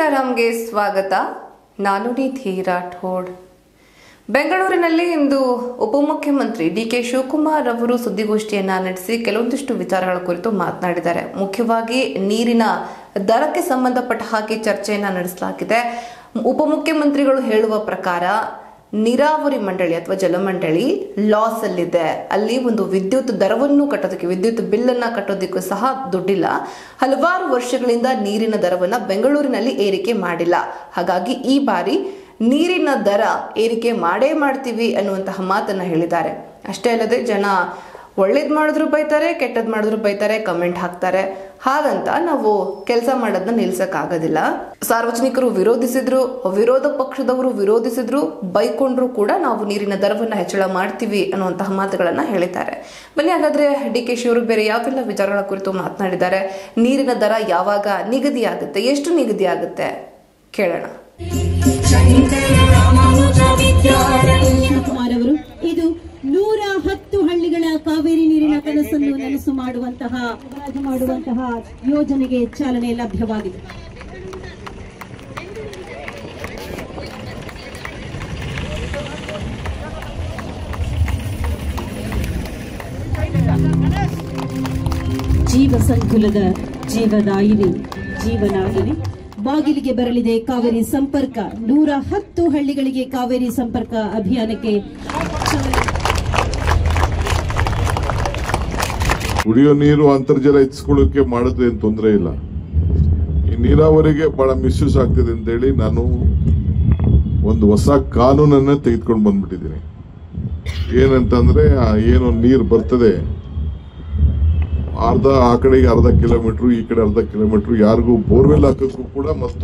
ಸೀತಾರಾಮ್ಗೆ ಸ್ವಾಗತ ನಾನು ನಿಧಿ ರಾಠೋಡ್ ಬೆಂಗಳೂರಿನಲ್ಲಿ ಇಂದು ಉಪಮುಖ್ಯಮಂತ್ರಿ ಡಿ ಕೆ ಶಿವಕುಮಾರ್ ಅವರು ಸುದ್ದಿಗೋಷ್ಠಿಯನ್ನ ನಡೆಸಿ ಕೆಲವೊಂದಿಷ್ಟು ವಿಚಾರಗಳ ಕುರಿತು ಮಾತನಾಡಿದ್ದಾರೆ ಮುಖ್ಯವಾಗಿ ನೀರಿನ ದರಕ್ಕೆ ಸಂಬಂಧಪಟ್ಟ ಹಾಗೆ ಚರ್ಚೆಯನ್ನ ನಡೆಸಲಾಗಿದೆ ಉಪಮುಖ್ಯಮಂತ್ರಿಗಳು ಹೇಳುವ ಪ್ರಕಾರ ನೀರಾವರಿ ಮಂಡಳಿ ಅಥವಾ ಜಲಮಂಡಳಿ ಲಾಸ್ ಅಲ್ಲಿದೆ ಅಲ್ಲಿ ಒಂದು ವಿದ್ಯುತ್ ದರವನ್ನು ಕಟ್ಟೋದಕ್ಕೆ ವಿದ್ಯುತ್ ಬಿಲ್ಲನ್ನ ಕಟ್ಟೋದಕ್ಕೂ ಸಹ ದುಡ್ಡಿಲ್ಲ ಹಲವಾರು ವರ್ಷಗಳಿಂದ ನೀರಿನ ದರವನ್ನ ಬೆಂಗಳೂರಿನಲ್ಲಿ ಏರಿಕೆ ಮಾಡಿಲ್ಲ ಹಾಗಾಗಿ ಈ ಬಾರಿ ನೀರಿನ ದರ ಏರಿಕೆ ಮಾಡೇ ಮಾಡ್ತೀವಿ ಅನ್ನುವಂತಹ ಮಾತನ್ನ ಹೇಳಿದ್ದಾರೆ ಅಷ್ಟೇ ಅಲ್ಲದೆ ಜನ ಒಳ್ಳೇದ್ ಮಾಡಿದ್ರು ಬೈತಾರೆ ಕೆಟ್ಟದ್ ಮಾಡಿದ್ರು ಬೈತಾರೆ ಕಮೆಂಟ್ ಹಾಕ್ತಾರೆ ಹಾಗಂತ ನಾವು ಕೆಲಸ ಮಾಡೋದನ್ನ ನಿಲ್ಸಕ್ಕಾಗೋದಿಲ್ಲ ಸಾರ್ವಜನಿಕರು ವಿರೋಧಿಸಿದ್ರು ವಿರೋಧ ಪಕ್ಷದವರು ವಿರೋಧಿಸಿದ್ರು ಬೈಕೊಂಡ್ರು ಕೂಡ ನಾವು ನೀರಿನ ದರವನ್ನ ಹೆಚ್ಚಳ ಮಾಡ್ತೀವಿ ಅನ್ನುವಂತಹ ಮಾತುಗಳನ್ನ ಹೇಳಿದ್ದಾರೆ ಬನ್ನಿ ಹಾಗಾದ್ರೆ ಡಿ ಕೆ ಶಿವರು ಬೇರೆ ಯಾವೆಲ್ಲ ವಿಚಾರಗಳ ಕುರಿತು ಮಾತನಾಡಿದ್ದಾರೆ ನೀರಿನ ದರ ಯಾವಾಗ ನಿಗದಿ ಆಗುತ್ತೆ ಎಷ್ಟು ನಿಗದಿ ಆಗುತ್ತೆ ಕೇಳೋಣ ಶಿವಕುಮಾರ್ ಅವರು ಇದು ನೂರ ಹತ್ತು ಹಳ್ಳಿಗಳ ಕಾವೇರಿ ನೀರಿನ ಕನಸನ್ನು ನನಸು ಮಾಡುವಂತಹ ರಾಜು ಮಾಡುವಂತಹ ಯೋಜನೆಗೆ ಚಾಲನೆ ಲಭ್ಯವಾಗಿದೆ ಜೀವ ಸಂಕುಲದ ಜೀವದಾಯಿನಿ ಜೀವನಾಗಿನಿ ಬಾಗಿಲಿಗೆ ಬರಲಿದೆ ಕಾವೇರಿ ಸಂಪರ್ಕ ನೂರ ಹತ್ತು ಹಳ್ಳಿಗಳಿಗೆ ಕಾವೇರಿ ಸಂಪರ್ಕ ಅಭಿಯಾನಕ್ಕೆ ಚಾಲನೆ ಕುಡಿಯೋ ನೀರು ಅಂತರ್ಜಲ ಹೆಚ್ಚಿಸ್ಕೊಳ್ಳೋಕೆ ಮಾಡಿದ್ರೆ ಏನು ತೊಂದರೆ ಇಲ್ಲ ಈ ನೀರಾವರಿಗೆ ಬಹಳ ಮಿಸ್ಯೂಸ್ ಆಗ್ತಿದೆ ಅಂತೇಳಿ ನಾನು ಒಂದು ಹೊಸ ಕಾನೂನನ್ನ ತೆಗೆದುಕೊಂಡು ಬಂದ್ಬಿಟ್ಟಿದ್ದೀನಿ ಏನಂತಂದ್ರೆ ಆ ಏನು ನೀರು ಬರ್ತದೆ ಅರ್ಧ ಆ ಕಡೆಗೆ ಅರ್ಧ ಕಿಲೋಮೀಟ್ರು ಈ ಕಡೆ ಅರ್ಧ ಕಿಲೋಮೀಟ್ರು ಯಾರಿಗೂ ಬೋರ್ವೆಲ್ ಹಾಕೋಕ್ಕೂ ಕೂಡ ಮತ್ತು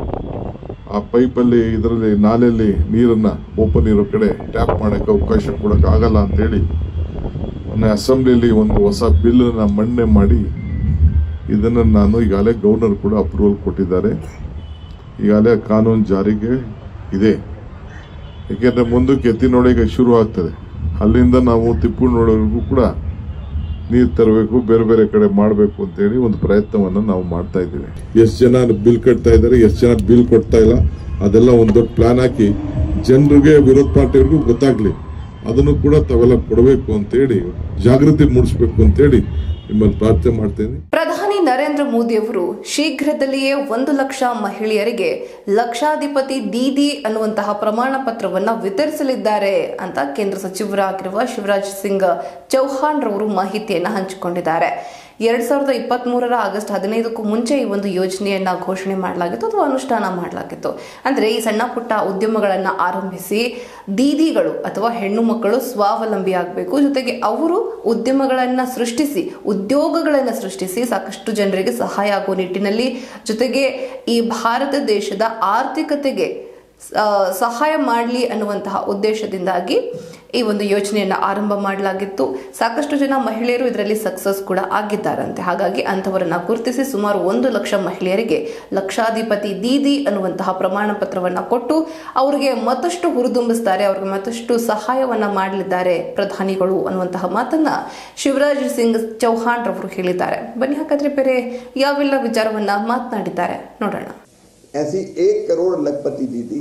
ಆ ಪೈಪಲ್ಲಿ ಇದರಲ್ಲಿ ನಾಲೆಯಲ್ಲಿ ನೀರನ್ನ ಓಪನ್ ಇರೋ ಕಡೆ ಟ್ಯಾಪ್ ಮಾಡಕ್ಕೆ ಅವಕಾಶ ಕೊಡಕ್ಕೆ ಆಗಲ್ಲ ಅಂತೇಳಿ ಮೊನ್ನೆ ಅಸೆಂಬ್ಲಿಯಲ್ಲಿ ಒಂದು ಹೊಸ ಬಿಲ್ ಮಂಡನೆ ಮಾಡಿ ಇದನ್ನು ನಾನು ಈಗಾಗಲೇ ಗವರ್ನರ್ ಕೂಡ ಅಪ್ರೂವಲ್ ಕೊಟ್ಟಿದ್ದಾರೆ ಈಗಾಗಲೇ ಕಾನೂನು ಜಾರಿಗೆ ಇದೆ ಏಕೆಂದರೆ ಮುಂದಕ್ಕೆ ಎತ್ತಿನೊಳಗೆ ಶುರು ಆಗ್ತದೆ ಅಲ್ಲಿಂದ ನಾವು ತಿಪ್ಪುನೊಳಗೂ ಕೂಡ ನೀರು ತರಬೇಕು ಬೇರೆ ಬೇರೆ ಕಡೆ ಮಾಡಬೇಕು ಅಂತೇಳಿ ಒಂದು ಪ್ರಯತ್ನವನ್ನು ನಾವು ಮಾಡ್ತಾ ಇದ್ದೀವಿ ಎಷ್ಟು ಜನ ಬಿಲ್ ಕಟ್ತಾ ಇದ್ದಾರೆ ಎಷ್ಟು ಜನ ಬಿಲ್ ಕೊಡ್ತಾ ಇಲ್ಲ ಅದೆಲ್ಲ ಒಂದು ದೊಡ್ಡ ಪ್ಲಾನ್ ಹಾಕಿ ಜನರಿಗೆ ವಿರೋಧ ಪಾರ್ಟಿಯವ್ರಿಗೂ ಗೊತ್ತಾಗ್ಲಿ ಅದನ್ನು ಕೂಡ ತಾವೆಲ್ಲ ಕೊಡಬೇಕು ಅಂತೇಳಿ ಜಾಗೃತಿ ಮೂಡಿಸ್ಬೇಕು ಅಂತೇಳಿ ನಿಮ್ಮಲ್ಲಿ ಪ್ರಾರ್ಥನೆ ಮಾಡ್ತೇನೆ ಪ್ರಧಾನಿ ನರೇಂದ್ರ ಮೋದಿ ಅವರು ಶೀಘ್ರದಲ್ಲಿಯೇ ಒಂದು ಲಕ್ಷ ಮಹಿಳೆಯರಿಗೆ ಲಕ್ಷಾಧಿಪತಿ ದೀದಿ ಅನ್ನುವಂತಹ ಪ್ರಮಾಣ ಪತ್ರವನ್ನ ವಿತರಿಸಲಿದ್ದಾರೆ ಅಂತ ಕೇಂದ್ರ ಸಚಿವರಾಗಿರುವ ಶಿವರಾಜ್ ಸಿಂಗ್ ಚೌಹಾಣ್ ರವರು ಮಾಹಿತಿಯನ್ನ ಹಂಚಿಕೊಂಡಿದ್ದಾರೆ ಎರಡ್ ಸಾವಿರದ ಇಪ್ಪತ್ತ್ ಮೂರರ ಆಗಸ್ಟ್ ಹದಿನೈದಕ್ಕೂ ಮುಂಚೆ ಈ ಒಂದು ಯೋಜನೆಯನ್ನ ಘೋಷಣೆ ಮಾಡಲಾಗಿತ್ತು ಅಥವಾ ಅನುಷ್ಠಾನ ಮಾಡಲಾಗಿತ್ತು ಅಂದ್ರೆ ಈ ಸಣ್ಣ ಪುಟ್ಟ ಉದ್ಯಮಗಳನ್ನ ಆರಂಭಿಸಿ ದೀದಿಗಳು ಅಥವಾ ಹೆಣ್ಣು ಮಕ್ಕಳು ಸ್ವಾವಲಂಬಿ ಆಗಬೇಕು ಜೊತೆಗೆ ಅವರು ಉದ್ಯಮಗಳನ್ನ ಸೃಷ್ಟಿಸಿ ಉದ್ಯೋಗಗಳನ್ನ ಸೃಷ್ಟಿಸಿ ಸಾಕಷ್ಟು ಜನರಿಗೆ ಸಹಾಯ ಆಗುವ ನಿಟ್ಟಿನಲ್ಲಿ ಜೊತೆಗೆ ಈ ಭಾರತ ದೇಶದ ಆರ್ಥಿಕತೆಗೆ ಆ, ಸಹಾಯ ಮಾಡಲಿ ಅನ್ನುವಂತಹ ಉದ್ದೇಶದಿಂದಾಗಿ ಈ ಒಂದು ಯೋಜನೆಯನ್ನು ಆರಂಭ ಮಾಡಲಾಗಿತ್ತು ಸಾಕಷ್ಟು ಜನ ಮಹಿಳೆಯರು ಇದರಲ್ಲಿ ಸಕ್ಸಸ್ ಕೂಡ ಆಗಿದ್ದಾರಂತೆ ಹಾಗಾಗಿ ಅಂಥವರನ್ನ ಗುರುತಿಸಿ ಸುಮಾರು ಒಂದು ಲಕ್ಷ ಮಹಿಳೆಯರಿಗೆ ಲಕ್ಷಾಧಿಪತಿ ದೀದಿ ಅನ್ನುವಂತಹ ಪ್ರಮಾಣ ಪತ್ರವನ್ನ ಕೊಟ್ಟು ಅವರಿಗೆ ಮತ್ತಷ್ಟು ಹುರಿದುಂಬಿಸ್ತಾರೆ ಅವ್ರಿಗೆ ಮತ್ತಷ್ಟು ಸಹಾಯವನ್ನ ಮಾಡಲಿದ್ದಾರೆ ಪ್ರಧಾನಿಗಳು ಅನ್ನುವಂತಹ ಮಾತನ್ನ ಶಿವರಾಜ್ ಸಿಂಗ್ ಚೌಹಾಣ್ ರವರು ಹೇಳಿದ್ದಾರೆ ಬನ್ನಿ ಹಾಗಾದ್ರೆ ಬೇರೆ ಯಾವೆಲ್ಲ ವಿಚಾರವನ್ನ ಮಾತನಾಡಿದ್ದಾರೆ ನೋಡೋಣ ऐसी एक करोड़ लखपति दीदी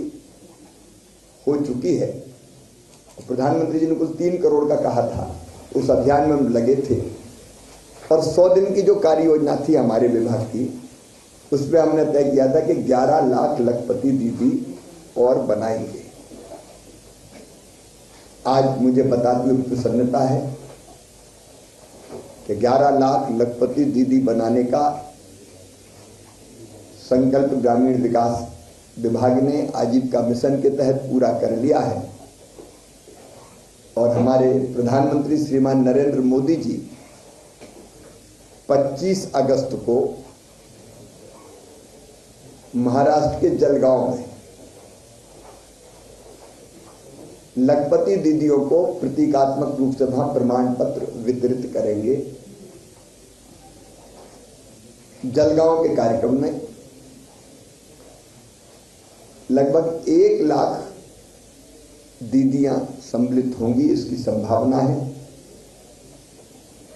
हो चुकी है प्रधानमंत्री जी ने कुल तीन करोड़ का कहा था उस अभियान में हम लगे थे और सौ दिन की जो कार्य योजना थी हमारे विभाग की उस पर हमने तय किया था कि 11 लाख लखपति दीदी और बनाएंगे आज मुझे बताते हुए प्रसन्नता है कि 11 लाख लखपति दीदी बनाने का संकल्प ग्रामीण विकास विभाग ने आजीविका मिशन के तहत पूरा कर लिया है और हमारे प्रधानमंत्री श्रीमान नरेंद्र मोदी जी 25 अगस्त को महाराष्ट्र के जलगांव में लखपति दीदियों को प्रतीकात्मक रूप से वहां प्रमाण पत्र वितरित करेंगे जलगांव के कार्यक्रम में लगभग एक लाख दीदियां सम्मिलित होंगी इसकी संभावना है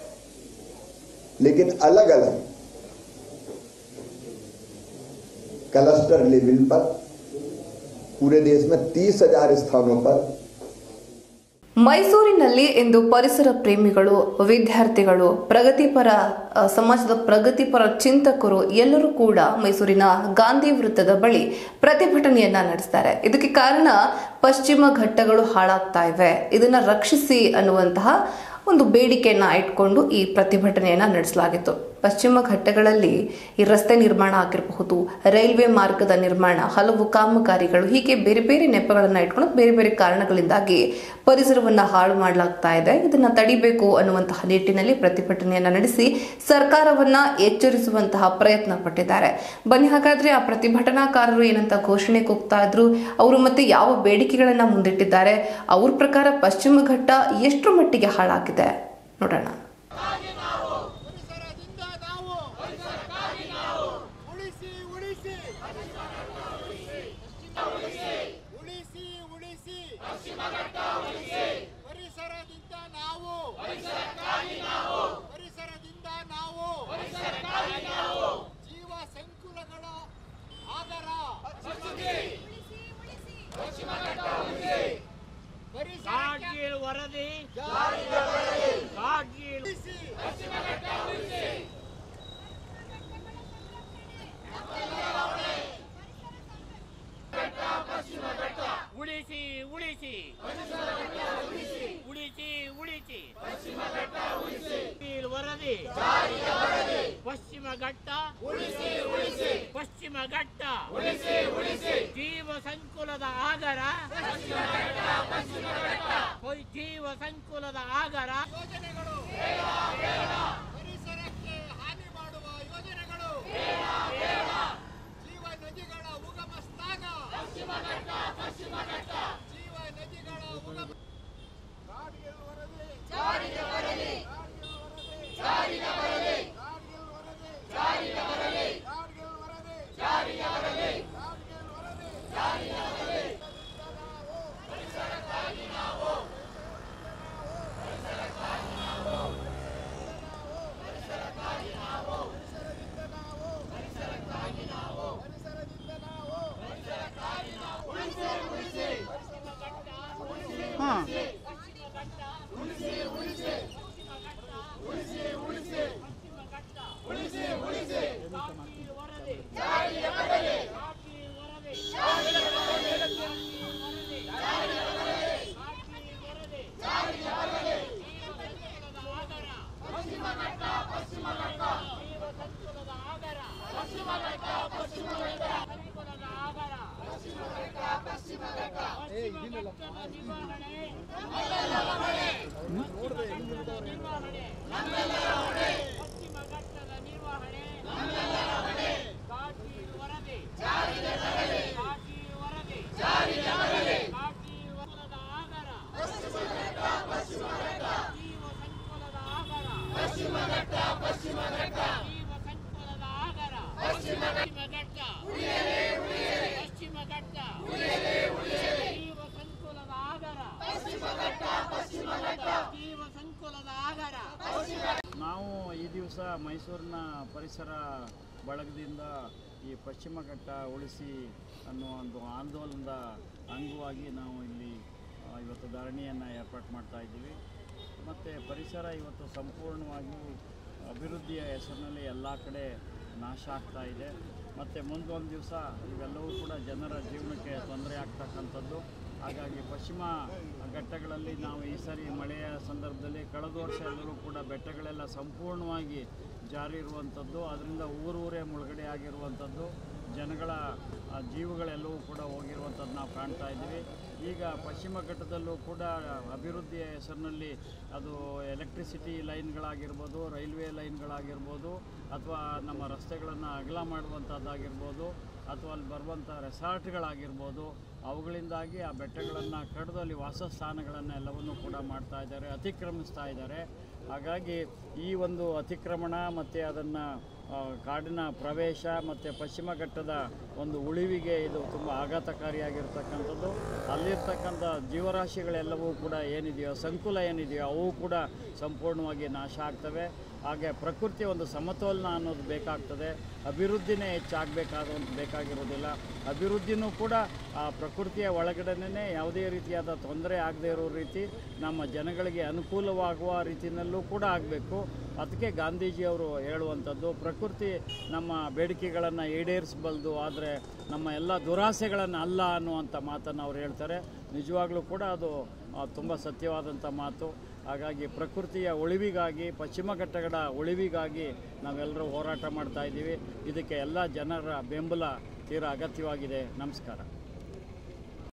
लेकिन अलग अलग क्लस्टर लेवल पर पूरे देश में तीस हजार स्थानों पर ಮೈಸೂರಿನಲ್ಲಿ ಇಂದು ಪರಿಸರ ಪ್ರೇಮಿಗಳು ವಿದ್ಯಾರ್ಥಿಗಳು ಪ್ರಗತಿಪರ ಅ, ಸಮಾಜದ ಪ್ರಗತಿಪರ ಚಿಂತಕರು ಎಲ್ಲರೂ ಕೂಡ ಮೈಸೂರಿನ ಗಾಂಧಿ ವೃತ್ತದ ಬಳಿ ಪ್ರತಿಭಟನೆಯನ್ನ ನಡೆಸ್ತಾರೆ ಇದಕ್ಕೆ ಕಾರಣ ಪಶ್ಚಿಮ ಘಟ್ಟಗಳು ಹಾಳಾಗ್ತಾ ಇವೆ ಇದನ್ನ ರಕ್ಷಿಸಿ ಅನ್ನುವಂತಹ ಒಂದು ಬೇಡಿಕೆಯನ್ನ ಇಟ್ಕೊಂಡು ಈ ಪ್ರತಿಭಟನೆಯನ್ನ ನಡೆಸಲಾಗಿತ್ತು ಪಶ್ಚಿಮ ಘಟ್ಟಗಳಲ್ಲಿ ಈ ರಸ್ತೆ ನಿರ್ಮಾಣ ಆಗಿರಬಹುದು ರೈಲ್ವೆ ಮಾರ್ಗದ ನಿರ್ಮಾಣ ಹಲವು ಕಾಮಗಾರಿಗಳು ಹೀಗೆ ಬೇರೆ ಬೇರೆ ನೆಪಗಳನ್ನ ಇಟ್ಕೊಂಡು ಬೇರೆ ಬೇರೆ ಕಾರಣಗಳಿಂದಾಗಿ ಪರಿಸರವನ್ನ ಹಾಳು ಮಾಡಲಾಗ್ತಾ ಇದೆ ಇದನ್ನ ತಡಿಬೇಕು ಅನ್ನುವಂತಹ ನಿಟ್ಟಿನಲ್ಲಿ ಪ್ರತಿಭಟನೆಯನ್ನ ನಡೆಸಿ ಸರ್ಕಾರವನ್ನ ಎಚ್ಚರಿಸುವಂತಹ ಪ್ರಯತ್ನ ಪಟ್ಟಿದ್ದಾರೆ ಬನ್ನಿ ಹಾಗಾದ್ರೆ ಆ ಪ್ರತಿಭಟನಾಕಾರರು ಏನಂತ ಘೋಷಣೆ ಕೂಗ್ತಾ ಇದ್ರು ಅವರು ಮತ್ತೆ ಯಾವ ಬೇಡಿಕೆಗಳನ್ನ ಮುಂದಿಟ್ಟಿದ್ದಾರೆ ಅವ್ರ ಪ್ರಕಾರ ಪಶ್ಚಿಮ ಘಟ್ಟ ಎಷ್ಟರ ಮಟ್ಟಿಗೆ ಹಾಳಾಗಿದೆ ನೋಡೋಣ ಪರಿಸರದಿಂದ ನಾವು ಉಳಿಸಿ ಉಳಿಸಿ ಉಳಿಸಿ ಉಳಿಸಿ ಪರಿಸರದಿಂದ ನಾವು ಪರಿಸರದಿಂದ ನಾವು ಜೀವ ಸಂಕುಲಗಳ ಆಗರ ಪರಿಸರ ಕಾಡ್ಗೀಳ್ ವರದಿ ಕಾಡ್ಗೀಳ್ ಉಳಿಸಿ ಉಳಿಸಿ ಉಳಿಸಿ ಉಳಿಸಿ ಕಾಡ್ಗೀಳ್ ವರದಿ ಪಶ್ಚಿಮ ಘಟ್ಟ ಪಶ್ಚಿಮ ಘಟ್ಟ ಜೀವ ಸಂಕುಲದ ಆಗರ ಹೊಯ್ ಜೀವ ಸಂಕುಲದ ಆಗರ ಯೋಜನೆಗಳು ಪರಿಸರಕ್ಕೆ ಹಾನಿ ಮಾಡುವ ಯೋಜನೆಗಳು ಜೀವ ನದಿಗಳ ಉಗಮ ಸ್ಥಾನ ಜೀವ ನದಿಗಳ ಉಗಮ ಗಾಡ್ಗಿಲ್ ವರದಿ ಗಾಡ್ಗಿಲ್ ವರದಿ ಗಾಡ್ಗಿಲ್ ವರದಿ ಗಾಡ್ಗಿಲ್ ವರದಿ ಗಾಡ್ಗಿಲ್ ವರದಿ ಪರಿಸರದಿಂದ ನಾವು ಪಶ್ಚಿಮ ಘಟ್ಟದ ನಿರ್ವಹಣೆ ಕಾಡ್ಗೀಳ್ ವರದಿ ಕಾಡ್ಗೀಳ್ ವರದಿ ಕಾಡ್ಗೀಳ್ ವನದ ಆಗರ ಜೀವ ಸಂಕುಲದ ಆಗರ ಜೀವ ಸಂಕುಲದ ಆಗರ ಪಶ್ಚಿಮ ಘಟ್ಟ ಪಶ್ಚಿಮ ಘಟ್ಟ ಜೀವ ಸಂಕುಲದ ಆಗರ ಜೀವ ಸಂಕುಲದ ಆಗರ ನಾವು ಈ ದಿವಸ ಮೈಸೂರಿನ ಪರಿಸರ ಬಳಗದಿಂದ ಈ ಪಶ್ಚಿಮ ಘಟ್ಟ ಉಳಿಸಿ ಅನ್ನುವ ಒಂದು ಆಂದೋಲನದ ಅಂಗವಾಗಿ ನಾವು ಇಲ್ಲಿ ಆ, ಇವತ್ತು ಧರಣಿಯನ್ನು ಏರ್ಪಾಡು ಮಾಡ್ತಾ ಇದ್ದೀವಿ ಮತ್ತು ಪರಿಸರ ಇವತ್ತು ಸಂಪೂರ್ಣವಾಗಿ ಅಭಿವೃದ್ಧಿಯ ಹೆಸರಿನಲ್ಲಿ ಎಲ್ಲ ಕಡೆ ನಾಶ ಆಗ್ತಾ ಇದೆ ಮತ್ತು ಮುಂದೊಂದು ದಿವಸ ಇವೆಲ್ಲವೂ ಕೂಡ ಜನರ ಜೀವನಕ್ಕೆ ತೊಂದರೆ ಆಗ್ತಕ್ಕಂಥದ್ದು ಹಾಗಾಗಿ ಪಶ್ಚಿಮ ಘಟ್ಟಗಳಲ್ಲಿ ನಾವು ಈ ಸಾರಿ ಮಳೆಯ ಸಂದರ್ಭದಲ್ಲಿ ಕಳೆದ ವರ್ಷ ಎಲ್ಲರೂ ಕೂಡ ಬೆಟ್ಟಗಳೆಲ್ಲ ಸಂಪೂರ್ಣವಾಗಿ ಜಾರಿ ಇರುವಂಥದ್ದು ಅದರಿಂದ ಊರೂರೇ ಮುಳುಗಡೆ ಆಗಿರುವಂಥದ್ದು ಜನಗಳ ಆ, ಜೀವಗಳೆಲ್ಲವೂ ಕೂಡ ಹೋಗಿರುವಂಥದ್ದು ನಾವು ಕಾಣ್ತಾ ಇದ್ದೀವಿ ಈಗ ಪಶ್ಚಿಮ ಘಟ್ಟದಲ್ಲೂ ಕೂಡ ಅಭಿವೃದ್ಧಿಯ ಹೆಸರಿನಲ್ಲಿ ಅದು ಎಲೆಕ್ಟ್ರಿಸಿಟಿ ಲೈನ್ಗಳಾಗಿರ್ಬೋದು ರೈಲ್ವೆ ಲೈನ್ಗಳಾಗಿರ್ಬೋದು ಅಥವಾ ನಮ್ಮ ರಸ್ತೆಗಳನ್ನು ಅಗಲ ಮಾಡುವಂಥದ್ದಾಗಿರ್ಬೋದು ಅಥವಾ ಅಲ್ಲಿ ಬರುವಂಥ ರೆಸಾರ್ಟ್ಗಳಾಗಿರ್ಬೋದು ಅವುಗಳಿಂದಾಗಿ ಆ ಬೆಟ್ಟಗಳನ್ನು ಕಡಿದು ಅಲ್ಲಿ ವಾಸಸ್ಥಾನಗಳನ್ನು ಎಲ್ಲವನ್ನೂ ಕೂಡ ಮಾಡ್ತಾ ಇದ್ದಾರೆ ಅತಿಕ್ರಮಿಸ್ತಾ ಇದ್ದಾರೆ ಹಾಗಾಗಿ ಈ ಒಂದು ಅತಿಕ್ರಮಣ ಮತ್ತು ಅದನ್ನು ಕಾಡಿನ ಪ್ರವೇಶ ಮತ್ತು ಪಶ್ಚಿಮ ಘಟ್ಟದ ಒಂದು ಉಳಿವಿಗೆ ಇದು ತುಂಬ ಆಘಾತಕಾರಿಯಾಗಿರ್ತಕ್ಕಂಥದ್ದು ಅಲ್ಲಿರ್ತಕ್ಕಂಥ ಜೀವರಾಶಿಗಳೆಲ್ಲವೂ ಕೂಡ ಏನಿದೆಯೋ ಸಂಕುಲ ಏನಿದೆಯೋ ಅವು ಕೂಡ ಸಂಪೂರ್ಣವಾಗಿ ನಾಶ ಆಗ್ತವೆ ಹಾಗೆ ಪ್ರಕೃತಿ ಒಂದು ಸಮತೋಲನ ಅನ್ನೋದು ಬೇಕಾಗ್ತದೆ ಅಭಿವೃದ್ಧಿನೇ ಹೆಚ್ಚಾಗಬೇಕಾದ ಒಂದು ಬೇಕಾಗಿರೋದಿಲ್ಲ ಅಭಿವೃದ್ಧಿನೂ ಕೂಡ ಆ ಪ್ರಕೃತಿಯ ಒಳಗಡೆನೇ ಯಾವುದೇ ರೀತಿಯಾದ ತೊಂದರೆ ಆಗದೇ ಇರೋ ರೀತಿ ನಮ್ಮ ಜನಗಳಿಗೆ ಅನುಕೂಲವಾಗುವ ರೀತಿಯಲ್ಲೂ ಕೂಡ ಆಗಬೇಕು ಅದಕ್ಕೆ ಗಾಂಧೀಜಿಯವರು ಹೇಳುವಂಥದ್ದು ಪ್ರಕೃತಿ ನಮ್ಮ ಬೇಡಿಕೆಗಳನ್ನು ಈಡೇರಿಸಬಲ್ದು ಆದರೆ ನಮ್ಮ ಎಲ್ಲ ದುರಾಸೆಗಳನ್ನು ಅಲ್ಲ ಅನ್ನುವಂಥ ಮಾತನ್ನು ಅವ್ರು ಹೇಳ್ತಾರೆ ನಿಜವಾಗ್ಲೂ ಕೂಡ ಅದು ತುಂಬ ಸತ್ಯವಾದಂಥ ಮಾತು ಹಾಗಾಗಿ ಪ್ರಕೃತಿಯ ಉಳಿವಿಗಾಗಿ ಪಶ್ಚಿಮ ಘಟ್ಟಗಳ ಉಳಿವಿಗಾಗಿ ನಾವೆಲ್ಲರೂ ಹೋರಾಟ ಮಾಡ್ತಾ ಇದ್ದೀವಿ ಇದಕ್ಕೆ ಎಲ್ಲ ಜನರ ಬೆಂಬಲ ತೀರಾ ಅಗತ್ಯವಾಗಿದೆ ನಮಸ್ಕಾರ